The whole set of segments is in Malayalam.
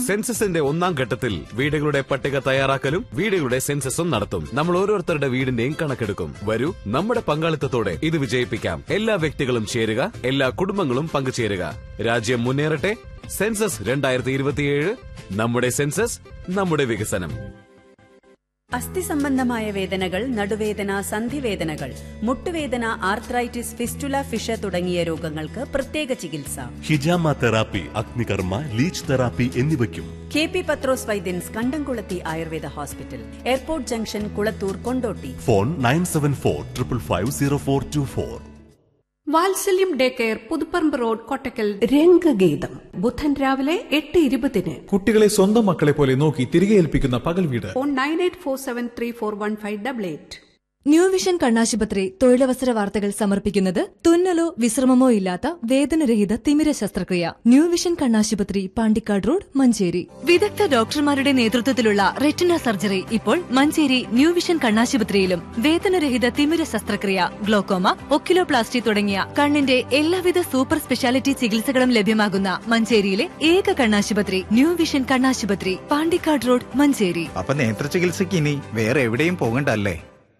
സെൻസസിന്റെ ഒന്നാം ഘട്ടത്തിൽ വീടുകളുടെ പട്ടിക തയ്യാറാക്കലും വീടുകളുടെ സെൻസസും നടത്തും നമ്മൾ ഓരോരുത്തരുടെ വീടിന്റെയും കണക്കെടുക്കും വരൂ നമ്മുടെ പങ്കാളിത്തത്തോടെ ഇത് വിജയിപ്പിക്കാം എല്ലാ വ്യക്തികളും ചേരുക എല്ലാ കുടുംബങ്ങളും പങ്കുചേരുക രാജ്യം മുന്നേറട്ടെ സെൻസസ് രണ്ടായിരത്തി ഇരുപത്തിയേഴ് നമ്മുടെ സെൻസസ് നമ്മുടെ വികസനം അസ്ഥി സംബന്ധമായ വേദനകൾ നടുവേദന സന്ധിവേദനകൾ മുട്ടുവേദന ആർത്രൈറ്റിസ് ഫിസ്റ്റുല ഫിഷ തുടങ്ങിയ രോഗങ്ങൾക്ക് പ്രത്യേക ചികിത്സ ഹിജാമ തെറാപ്പി അഗ്നികർമ്മ ലീച്ച് തെറാപ്പി എന്നിവയ്ക്കും K P Pathrose Vaidyans Kandamkulathy Ayurveda hospital airport junction Kulathur Kondotty phone nine seven four triple five zero four two four Vatsalyam day care Puthuparamba road Kottakkal രംഗഗീതം ബുധൻ രാവിലെ എട്ട് ഇരുപതിന് കുട്ടികളെ സ്വന്തം മക്കളെ പോലെ നോക്കി തിരികെ ഏൽപ്പിക്കുന്ന പകൽ വീട് phone nine eight four seven three four one five double eight new vision കണ്ണാശുപത്രി തൊഴിലവസര വാർത്തകൾ സമർപ്പിക്കുന്നത് തുന്നലോ വിശ്രമമോ ഇല്ലാത്ത വേദനരഹിത തിമിര ശസ്ത്രക്രിയ ന്യൂ വിഷൻ കണ്ണാശുപത്രി പാണ്ടിക്കാട് റോഡ് മഞ്ചേരി വിദഗ്ധ ഡോക്ടർമാരുടെ നേതൃത്വത്തിലുള്ള റെറ്റിന സർജറി ഇപ്പോൾ മഞ്ചേരി ന്യൂ വിഷൻ കണ്ണാശുപത്രിയിലും വേദനരഹിത തിമിര ശസ്ത്രക്രിയ ഗ്ലോക്കോമ ഒക്കിലോപ്ലാസ്റ്റി തുടങ്ങിയ കണ്ണിന്റെ എല്ലാവിധ സൂപ്പർ സ്പെഷ്യാലിറ്റി ചികിത്സകളും ലഭ്യമാകുന്ന മഞ്ചേരിയിലെ ഏക കണ്ണാശുപത്രി ന്യൂ വിഷൻ കണ്ണാശുപത്രി പാണ്ടിക്കാട് റോഡ് മഞ്ചേരി അപ്പൊ നേത്ര ചികിത്സയ്ക്ക് ഇനി വേറെ എവിടെയും പോകണ്ടല്ലേ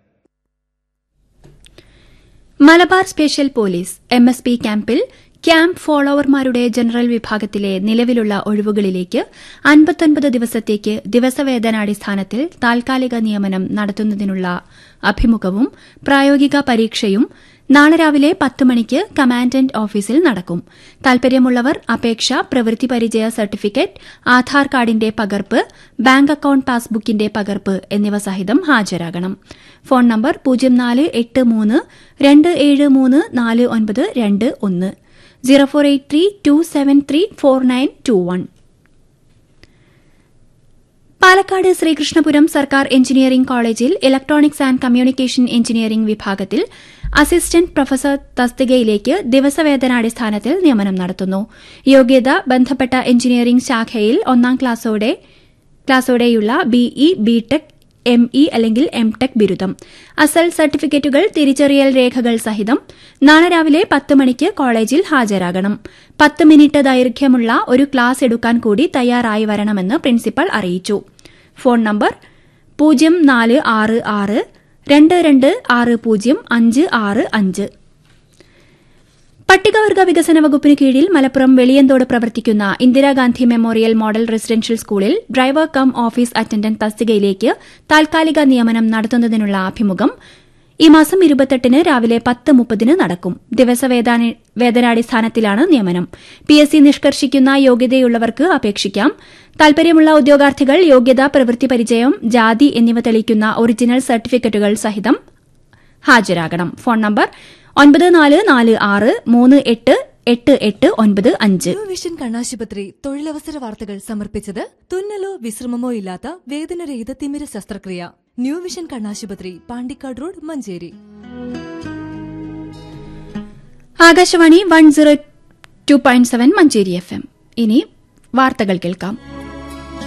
Malabar special police M S P ക്യാമ്പിൽ ക്യാമ്പ് ഫോളോവർമാരുടെ ജനറൽ വിഭാഗത്തിലെ നിലവിലുള്ള ഒഴിവുകളിലേക്ക് അൻപത്തൊൻപത് ദിവസത്തേക്ക് ദിവസവേതനാടിസ്ഥാനത്തിൽ താൽക്കാലിക നിയമനം നടത്തുന്നതിനുള്ള അഭിമുഖവും പ്രായോഗിക പരീക്ഷയും നാളെ രാവിലെ പത്ത് മണിക്ക് കമാൻഡന്റ് ഓഫീസിൽ നടക്കും താൽപര്യമുള്ളവർ അപേക്ഷ പ്രവൃത്തി പരിചയ സർട്ടിഫിക്കറ്റ് ആധാർ കാർഡിന്റെ പകർപ്പ് ബാങ്ക് അക്കൌണ്ട് പാസ്ബുക്കിന്റെ പകർപ്പ് എന്നിവ സഹിതം ഹാജരാകണം ഫോൺ നമ്പർ പൂജ്യം നാല് എട്ട് മൂന്ന് രണ്ട് ഏഴ് മൂന്ന് നാല് ഒൻപത് രണ്ട് ഒന്ന് zero four eight three two seven three four nine two one Palakkad Sreekrishnapuram സർക്കാർ എഞ്ചിനീയറിംഗ് കോളേജിൽ ഇലക്ട്രോണിക്സ് ആൻഡ് കമ്മ്യൂണിക്കേഷൻ എഞ്ചിനീയറിംഗ് വിഭാഗത്തിൽ അസിസ്റ്റന്റ് പ്രൊഫസർ തസ്തികയിലേക്ക് ദിവസവേതനാടിസ്ഥാനത്തിൽ നിയമനം നടത്തുന്നു യോഗ്യത ബന്ധപ്പെട്ട എഞ്ചിനീയറിംഗ് ശാഖയിൽ ഒന്നാം ക്ലാസ്സോടെ ക്ലാസ്സോടെയുള്ള ബിഇ ബിടെക് എം ഇ അല്ലെങ്കിൽ എം ടെക് ബിരുദം അസൽ സർട്ടിഫിക്കറ്റുകൾ തിരിച്ചറിയൽ രേഖകൾ സഹിതം നാളെ രാവിലെ പത്ത് മണിക്ക് കോളേജിൽ ഹാജരാകണം പത്ത് മിനിറ്റ് ദൈർഘ്യമുള്ള ഒരു ക്ലാസ് എടുക്കാൻ കൂടി തയ്യാറായി വരണമെന്ന് പ്രിൻസിപ്പൽ അറിയിച്ചു ഫോൺ നമ്പർ പൂജ്യം നാല് ആറ് ആറ് രണ്ട് രണ്ട് ആറ് പൂജ്യം അഞ്ച് ആറ് അഞ്ച് പട്ടികവർഗ വികസന വകുപ്പിന് കീഴിൽ മലപ്പുറം വെളിയന്തോട് പ്രവർത്തിക്കുന്ന ഇന്ദിരാഗാന്ധി മെമ്മോറിയൽ മോഡൽ റെസിഡൻഷ്യൽ സ്കൂളിൽ ഡ്രൈവർ കം ഓഫീസ് അറ്റൻഡന്റ് തസ്തികയിലേക്ക് താൽക്കാലിക നിയമനം നടത്തുന്നതിനുള്ള അഭിമുഖം ഈ മാസം ഇരുപത്തെട്ടിന് രാവിലെ പത്ത് മുപ്പതിന് നടക്കും ദിവസവേതനാടിസ്ഥാനത്തിലാണ് നിയമനം പി എസ് സി നിഷ്കർഷിക്കുന്ന യോഗ്യതയുള്ളവർക്ക് അപേക്ഷിക്കാം താൽപര്യമുള്ള ഉദ്യോഗാർത്ഥികൾ യോഗ്യത പ്രവൃത്തി പരിചയം ജാതി എന്നിവ തെളിയിക്കുന്ന ഒറിജിനൽ സർട്ടിഫിക്കറ്റുകൾ സഹിതം ഹാജരാകണം ഫോൺ നമ്പർ ഒൻപത് നാല് നാല് ആറ് മൂന്ന് എട്ട് എട്ട് എട്ട് ഒൻപത് അഞ്ച് ന്യൂ വിഷൻ കണ്ണാശുപത്രി തൊഴിലവസര വാർത്തകൾ സമർപ്പിച്ചത് തുന്നലോ വിശ്രമമോ ഇല്ലാത്ത വേദനരഹിത തിമിര ശസ്ത്രക്രിയ ന്യൂ വിഷൻ കണ്ണാശുപത്രി Pandikkad road Manjeri Akashvani one zero two point seven Manjeri F M ഇനി വാർത്തകൾ കേൾക്കാം